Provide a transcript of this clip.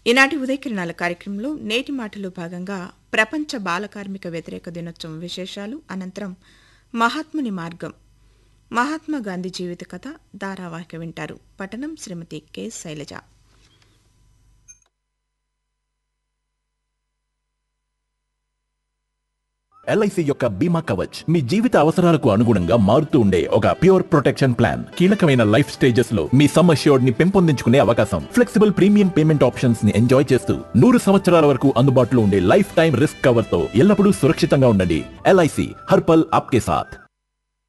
ఈనాటి ఉదయకిరణాల కార్యక్రమంలో నేటి మాటలో భాగంగా ప్రపంచ బాల కార్మిక వ్యతిరేక దినోత్సవం విశేషాలు అనంతరం మహాత్ముని మార్గం మహాత్మా గాంధీ జీవిత కథ ధారావాహిక వింటారు పఠనం శ్రీమతి కె శైలజ ఎల్ఐసి యొక్క బీమా కవచ్ మీ జీవిత అవసరాలకు అనుగుణంగా మారుతూ ఉండే ఒక ప్యూర్ ప్రొటెక్షన్ ప్లాన్ కీలకమైన లైఫ్ స్టేజెస్ లో మీ సమ్ అష్యూర్డ్ ని పెంపొందించుకునే అవకాశం ఫ్లెక్సిబుల్ ప్రీమియం పేమెంట్ ఆప్షన్స్ ని ఎంజాయ్ చేస్తూ నూరు సంవత్సరాల వరకు అందుబాటులో ఉండే లైఫ్ టైం రిస్క్ కవర్ తో ఎల్లప్పుడూ సురక్షితంగా ఉండండి ఎల్ఐసి హర్పల్ ఆప్కే సాథ్